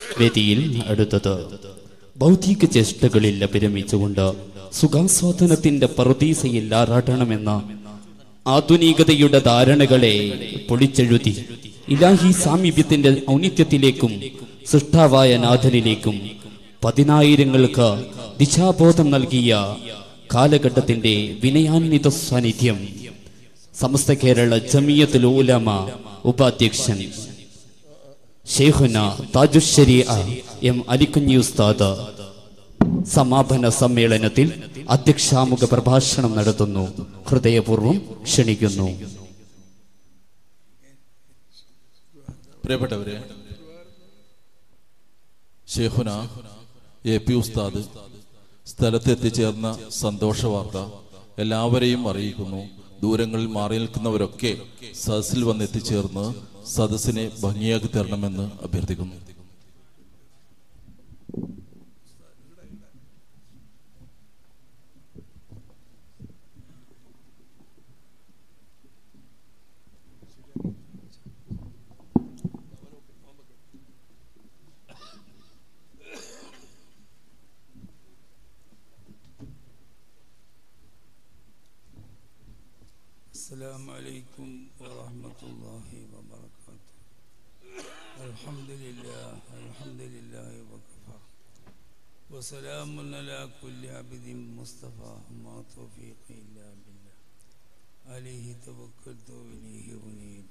വേദിയിൽ അടുത്തത് ഭൗതിക ചേഷ്ടകളിൽ അഭിരമിച്ചുകൊണ്ട് സുഖാസ്വാദനത്തിന്റെ പറുദീസയിൽ ആറാടണമെന്ന ആധുനികതയുടെ ധാരണകളെ പൊളിച്ചെഴുതി ഇലാഹി സാമീപ്യത്തിന്റെ ഔന്നിത്യത്തിലേക്കും സൃഷ്ടാവായ നാഥനിലേക്കും പതിനായിരങ്ങൾക്ക് ദിശാബോധം നൽകിയ കാലഘട്ടത്തിന്റെ വിനയാന്വിത സാന്നിധ്യം സമസ്ത കേരള ജമിയത്തുൽ ഉലമ ഉപാധ്യക്ഷൻ ഷെയ്ഖുന താജുശ്ശരി എം അലിക്കുഞ്ഞി ഉസ്താദ് സമാപന സമ്മേളനത്തിൽ അധ്യക്ഷാമുഖ പ്രഭാഷണം നടത്തുന്നു ഹൃദയപൂർവ്വം ക്ഷണിക്കുന്നു പ്രിയപ്പെട്ടവരെ ഷെയ്ഖുന എ പി ഉസ്താദ് സ്ഥലത്തെത്തിച്ചേർന്ന സന്തോഷ വാർത്ത എല്ലാവരെയും അറിയിക്കുന്നു ദൂരങ്ങളിൽ മാറി നിൽക്കുന്നവരൊക്കെ സദസ്സിൽ വന്നെത്തിച്ചേർന്ന് സദസ്സിനെ ഭംഗിയാക്കി തരണമെന്ന് അഭ്യർത്ഥിക്കുന്നു السلام عليكم ورحمة الله وبركاته الحمد لله الحمد لله وكفى وسلام على كل عبد مصطفى ما توفيق إلا بالله عليه توكلت وإليه أنيب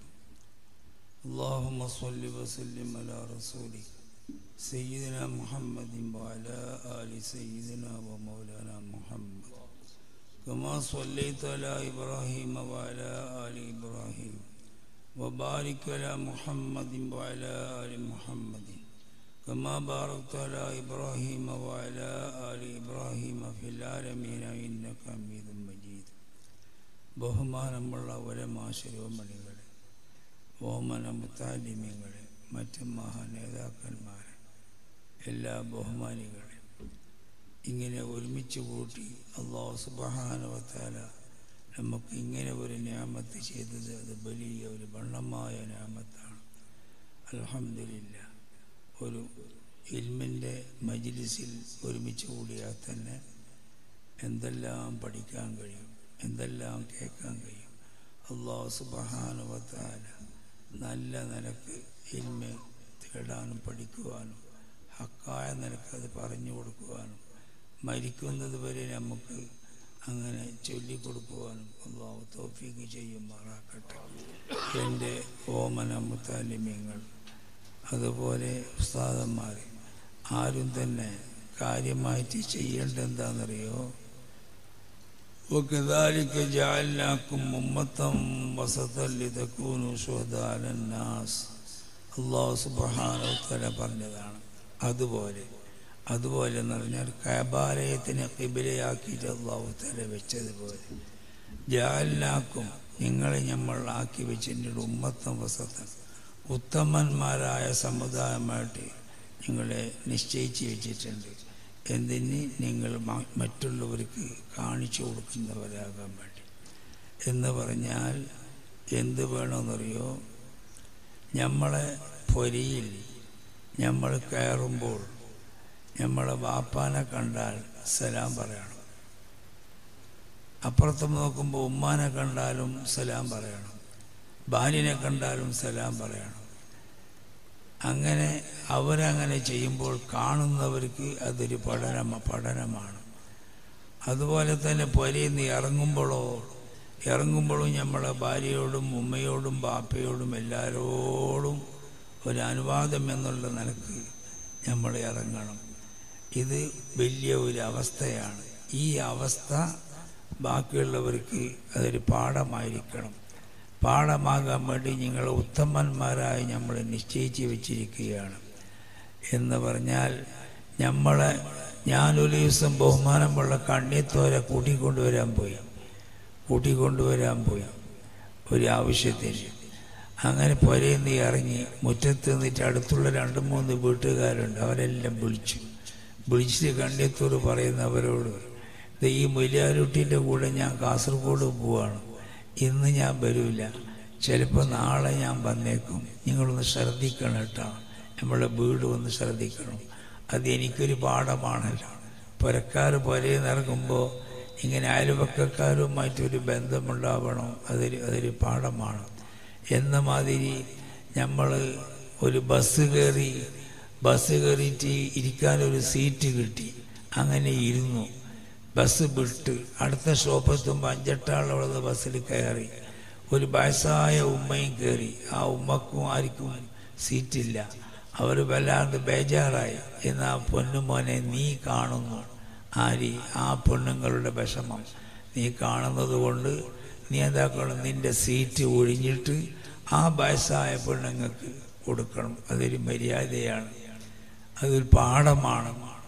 اللهم صل وسلم على رسولك سيدنا محمد وعلى آل سيدنا ومولانا محمد كما صليت على إبراهيم وعلى آل إبراهيم وبارك على محمد وعلى آل محمد كما باركت على إبراهيم وعلى آل إبراهيم في العالمين إنك حميد مجيد ബഹുമാനമുള്ള ഒരമാശരവമണികളെ ഓമന മുത്താലിമ്യങ്ങളെ മറ്റ് മഹാനേതാക്കന്മാരെ എല്ലാ ബഹുമാനികളെ ഇങ്ങനെ ഒരുമിച്ച് കൂട്ടി അള്ളാഹു സുബഹാനവത്താല നമുക്ക് ഇങ്ങനെ ഒരു ഞാമത്ത് ചെയ്തത് അത് വലിയ ഒരു വണ്ണമായ ഞാമത്താണ് അലഹമില്ല ഒരു ഇൽമിൻ്റെ മജിലിസിൽ ഒരുമിച്ച് കൂടിയാൽ തന്നെ എന്തെല്ലാം പഠിക്കാൻ കഴിയും എന്തെല്ലാം കേൾക്കാൻ കഴിയും അള്ളാഹു സുബഹാനുവത്താല നല്ല നിലക്ക് ഇൽമ തേടാനും പഠിക്കുവാനും ഹക്കായ നിലക്ക് അത് പറഞ്ഞു കൊടുക്കുവാനും മരിക്കുന്നത് വരെ നമുക്ക് അങ്ങനെ ചൊല്ലിക്കൊടുക്കുവാനും അള്ളാഹു തോഫീക്ക് ചെയ്യുമാറാക്കട്ടെ എൻ്റെ ഓമന മുത്താലിമ്യങ്ങൾ അതുപോലെ ഉസ്താദന്മാർ ആരും തന്നെ കാര്യമായിട്ട് ചെയ്യേണ്ട എന്താണെന്നറിയോ وكذلك جعلناكم أمة وسطا لتكونوا شهداء على الناس അള്ളാഹു സുബാനോത്തല പറഞ്ഞതാണ് അതുപോലെ അതുപോലെ എന്ന് പറഞ്ഞാൽ കബാലയത്തിനെ കിബിലയാക്കിയിട്ട് അള്ളാഹു തല വെച്ചതുപോലെ ജാലിനാക്കും നിങ്ങളെ നമ്മൾ ആക്കി വെച്ചിട്ടുണ്ട് ഉമ്മത്തം വസത്തം ഉത്തമന്മാരായ സമുദായമായിട്ട് നിങ്ങളെ നിശ്ചയിച്ച് വെച്ചിട്ടുണ്ട് എന്തിന് നിങ്ങൾ മ- മറ്റുള്ളവർക്ക് കാണിച്ചു കൊടുക്കുന്നവരാകാൻ വേണ്ടി എന്ന് പറഞ്ഞാൽ എന്ത് വേണമെന്നറിയോ നമ്മളെ പൊരിയിൽ നമ്മൾ കയറുമ്പോൾ നമ്മളെ വാപ്പാനെ കണ്ടാൽ സലാം പറയണം അപ്പുറത്ത് നോക്കുമ്പോൾ ഉമ്മാനെ കണ്ടാലും സലാം പറയണം ഭാര്യനെ കണ്ടാലും സലാം പറയണം അങ്ങനെ അവരങ്ങനെ ചെയ്യുമ്പോൾ കാണുന്നവർക്ക് അതൊരു പഠന പഠനമാണ് അതുപോലെ തന്നെ പൊരയിൽ നിന്ന് ഇറങ്ങുമ്പോഴോ ഇറങ്ങുമ്പോഴും നമ്മളെ ഭാര്യയോടും ഉമ്മയോടും ബാപ്പയോടും എല്ലാവരോടും ഒരു അനുവാദം എന്നുള്ള നിലക്ക് നമ്മൾ ഇറങ്ങണം ഇത് വലിയ ഒരു അവസ്ഥയാണ് ഈ അവസ്ഥ ബാക്കിയുള്ളവർക്ക് അതൊരു പാഠമായിരിക്കണം പാഠമാകാൻ വേണ്ടി നിങ്ങൾ ഉത്തമന്മാരായി നമ്മൾ നിശ്ചയിച്ച് വെച്ചിരിക്കുകയാണ് എന്ന് പറഞ്ഞാൽ നമ്മളെ ഞാനൊരു ദിവസം ബഹുമാനമുള്ള കണ്ണിത്തോരെ കൂട്ടിക്കൊണ്ടുവരാൻ പോയി കൂട്ടിക്കൊണ്ടുവരാൻ പോയി ഒരു ആവശ്യത്തിന് അങ്ങനെ പുരയിൽ നിന്ന് ഇറങ്ങി മുറ്റത്ത് നിന്നിട്ട് അടുത്തുള്ള രണ്ട് മൂന്ന് വീട്ടുകാരുണ്ട് അവരെല്ലാം വിളിച്ചു വിളിച്ചിട്ട് കണ്ണിയത്തോട് പറയുന്നവരോട് "ദേ ഈ മൊലിയാരുട്ടിൻ്റെ കൂടെ ഞാൻ കാസർഗോഡ് പോവാണ് ഇന്ന് ഞാൻ വരില്ല ചിലപ്പോൾ നാളെ ഞാൻ വന്നേക്കും നിങ്ങളൊന്ന് ശ്രദ്ധിക്കണം കേട്ടോ നമ്മളെ വീട് ഒന്ന് ശ്രദ്ധിക്കണം അത് എനിക്കൊരു പാഠമാണല്ലോ പുരക്കാർ പുരയിൽ ഇറങ്ങുമ്പോൾ ഇങ്ങനെ അയൽവക്കക്കാരുമായിട്ടൊരു ബന്ധമുണ്ടാവണം അതൊരു അതൊരു പാഠമാണ് എന്ന മാതിരി നമ്മൾ ഒരു ബസ് കയറി ബസ് കയറിയിട്ട് ഇരിക്കാനൊരു സീറ്റ് കിട്ടി അങ്ങനെ ഇരുന്നു ബസ് വിട്ട് അടുത്ത സ്റ്റോപ്പെത്തുമ്പോൾ അഞ്ചെട്ടാളുള്ളത് ബസ്സിൽ കയറി ഒരു വയസ്സായ ഉമ്മയും കയറി ആ ഉമ്മക്കും ആർക്കും സീറ്റില്ല അവർ വല്ലാണ്ട് ബേജാറായി എന്ന് ആ പൊന്നുമോനെ നീ കാണുന്നു ആരി ആ പെണ്ണുങ്ങളുടെ വിഷമം നീ കാണുന്നത് കൊണ്ട് നീ എന്താക്കണം നിന്റെ സീറ്റ് ഒഴിഞ്ഞിട്ട് ആ വയസ്സായ പെണ്ണുങ്ങൾക്ക് കൊടുക്കണം അതൊരു മര്യാദയാണ് അതൊരു പാഠമാണ്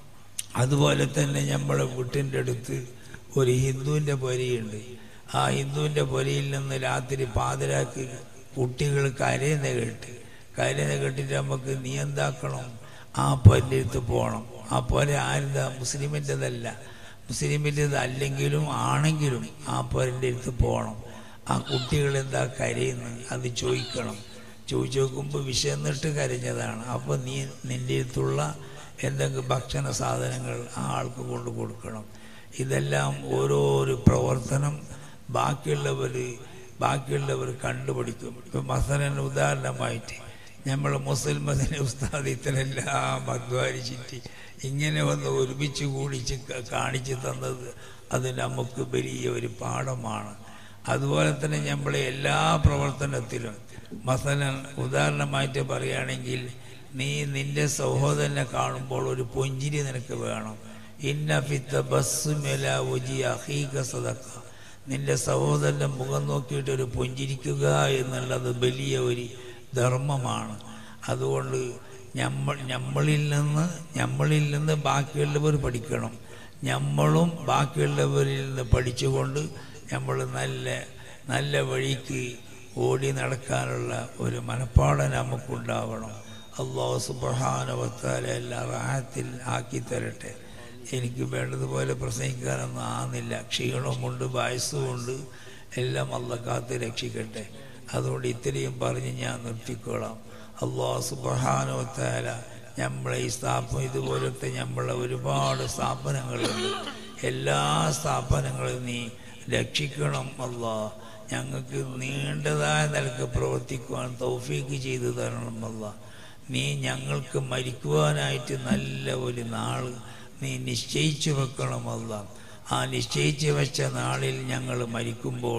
അതുപോലെ തന്നെ നമ്മളെ വീട്ടിൻ്റെ അടുത്ത് ഒരു ഹിന്ദുവിൻ്റെ പൊരയുണ്ട് ആ ഹിന്ദുവിൻ്റെ പൊരയിൽ നിന്ന് രാത്രി പാതിരാക്ക് കുട്ടികൾ കരയുന്ന കേട്ട് കരയുന്ന കേട്ടിട്ട് നമുക്ക് നീ എന്താക്കണം ആ പൊരൻ്റെ അടുത്ത് പോകണം ആ പൊര ആരുതാ മുസ്ലിമിൻ്റെതല്ല മുസ്ലിമിൻ്റെത് അല്ലെങ്കിലും ആണെങ്കിലും ആ പൊരൻ്റെ അടുത്ത് പോകണം ആ കുട്ടികൾ എന്താ കരയുന്നത് അത് ചോദിക്കണം ചോദിച്ചു നോക്കുമ്പോൾ വിശന്നിട്ട് കരഞ്ഞതാണ് അപ്പോൾ നീ നിൻ്റെ അടുത്തുള്ള എന്തെങ്കിലും ഭക്ഷണ സാധനങ്ങൾ ആ ആൾക്ക് കൊണ്ട് കൊടുക്കണം ഇതെല്ലാം ഓരോരോ പ്രവർത്തനം ബാക്കിയുള്ളവർ ബാക്കിയുള്ളവർ കണ്ടുപിടിക്കും ഇപ്പം മസലൻ ഉദാഹരണമായിട്ട് നമ്മൾ മുസ്ലിം മദന ഉസ്താദ് ഇത്തരെല്ലാം അധ്വാനിച്ചിട്ട് ഇങ്ങനെ ഒന്ന് ഒരുമിച്ച് കൂടിച്ച് ക- കാണിച്ചു തന്നത് അത് നമുക്ക് വലിയ ഒരു പാഠമാണ് അതുപോലെ തന്നെ നമ്മളെ എല്ലാ പ്രവർത്തനത്തിലും മസലൻ ഉദാഹരണമായിട്ട് പറയുകയാണെങ്കിൽ നീ നിന്റെ സഹോദരനെ കാണുമ്പോൾ ഒരു പുഞ്ചിരി നിനക്ക് വേണം ഇന്ന ഫിത്ത ബസ് മേല ഒജി അഹീക സദക്ക നിന്റെ സഹോദരന്റെ മുഖം നോക്കിയിട്ട് ഒരു പുഞ്ചിരിക്കുക എന്നുള്ളത് വലിയ ഒരു ധർമ്മമാണ് അതുകൊണ്ട് നമ്മൾ നമ്മളിൽ നിന്ന് നമ്മളിൽ നിന്ന് ബാക്കിയുള്ളവർ പഠിക്കണം നമ്മളും ബാക്കിയുള്ളവരിൽ നിന്ന് പഠിച്ചുകൊണ്ട് നമ്മൾ നല്ല നല്ല വഴിക്ക് ഓടി നടക്കാനുള്ള ഒരു മനപ്പാടം നമുക്കുണ്ടാവണം അള്ളാഹു സുബഹാനവത്താല എല്ലാ റാഹത്തിൽ ആക്കി തരട്ടെ എനിക്ക് വേണ്ടതുപോലെ പ്രസംഗിക്കാനൊന്നും ആകുന്നില്ല ക്ഷീണമുണ്ട് വയസ്സുമുണ്ട് എല്ലാം അല്ല കാത്ത് രക്ഷിക്കട്ടെ അതുകൊണ്ട് ഇത്രയും പറഞ്ഞ് ഞാൻ നിർത്തിക്കോളാം അള്ളാഹു സുബഹാനവത്താല നമ്മളെ ഈ സ്ഥാപനം ഇതുപോലത്തെ നമ്മളെ ഒരുപാട് സ്ഥാപനങ്ങളുണ്ട് എല്ലാ സ്ഥാപനങ്ങളും നീ രക്ഷിക്കണം അല്ലാ ഞങ്ങൾക്ക് നീണ്ടതായ നിലക്ക് പ്രവർത്തിക്കുവാൻ തൗഫീക്ക് ചെയ്തു തരണം അല്ലാ നീ ഞങ്ങൾക്ക് മരിക്കുവാനായിട്ട് നല്ല ഒരു നാള് നീ നിശ്ചയിച്ചു വെക്കണമല്ല ആ നിശ്ചയിച്ചു വെച്ച നാളിൽ ഞങ്ങൾ മരിക്കുമ്പോൾ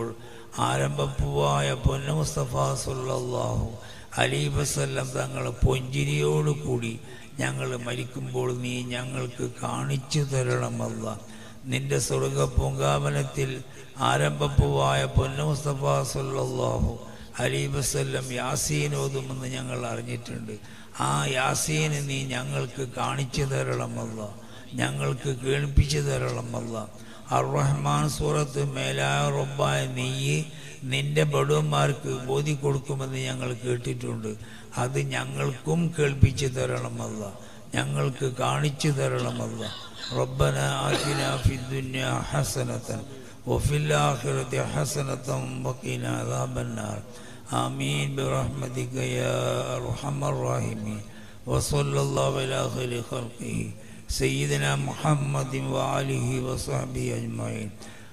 ആരംഭപ്പൂവായ പൊന്നു മുസ്തഫ സുല്ലാഹു അലി വസല്ലം തങ്ങൾ പൊഞ്ചിരിയോടുകൂടി ഞങ്ങൾ മരിക്കുമ്പോൾ നീ ഞങ്ങൾക്ക് കാണിച്ചു തരണമല്ല നിന്റെ സ്വർഗ പൂങ്കാവനത്തിൽ ആരംഭപ്പൂവായ പൊന്നു മുസ്തഫ സുല്ലാഹു അലി വസല്ലം യാസീൻ ഓതുമെന്ന് ഞങ്ങൾ അറിഞ്ഞിട്ടുണ്ട് ആ യാസീന് നീ ഞങ്ങൾക്ക് കാണിച്ചു തരണമല്ല ഞങ്ങൾക്ക് കേൾപ്പിച്ചു തരണമല്ല അർറഹ്മാൻ സൂറത്ത് മേലായ റബ്ബായ നെയ്യ് നിന്റെ ബടുവന്മാർക്ക് ഓതി കൊടുക്കുമെന്ന് ഞങ്ങൾ കേട്ടിട്ടുണ്ട് അത് ഞങ്ങൾക്കും കേൾപ്പിച്ചു തരണമല്ല ഞങ്ങൾക്ക് കാണിച്ചു തരണമല്ല റബ്ബന ആതിന ഫിദ്ദുന്യ ഹസനത്തൻ وفي الآخرة حسنة وقنا عذاب النار آمين برحمتك يا أرحم الراحمين وصلى الله على خير خلقه سيدنا محمد وآله وصحبه أجمعين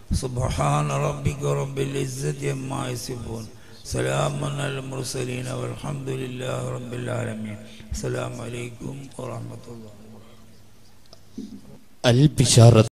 سبحان ربك رب العزة عما يصفون سلام على المرسلين والحمد لله رب العالمين السلام عليكم ورحمة الله അൽ ബിഷാറത്ത്